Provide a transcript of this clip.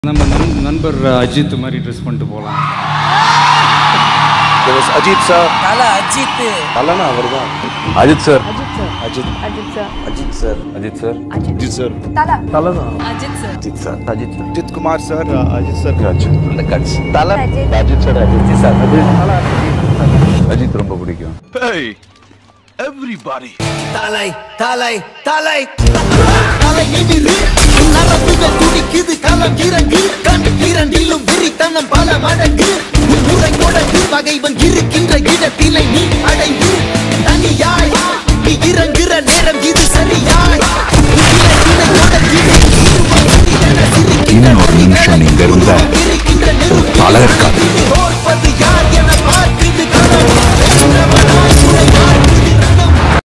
நம்ம நண் நண்பர் அஜித் மாதிரி ட்ரெஸ் பண்ணிட்டு போகலாம் There was Ajit sir. தல அஜித் தலனா அவர்தான் Ajith sir Ajith Ajith sir Ajith sir Ajith sir Ajith sir Thala Ajith sir Ajith sir Ajith sir Ajith Kumar sir Ajith sir Ajith அந்த guts Thala Ajith. Ajith sir Ajith sir Ajith ரொம்ப பிடிக்கும் Hey, everybody. தலை தலை தலை தலை எதிரு நரம்புகள் துடிக்குது களம் இறங்கு கண் இரண்டிலும் விரித்தனம் பல மடங்கு முறை தொடங்கு பகைவன் இருக்கின்ற இடத்திலே நீ அடைந்து தனியாய் நீ இறங்குற நேரம் இது சரியாய் இன்னொரு நிமிஷம் நீங்க இருந்தா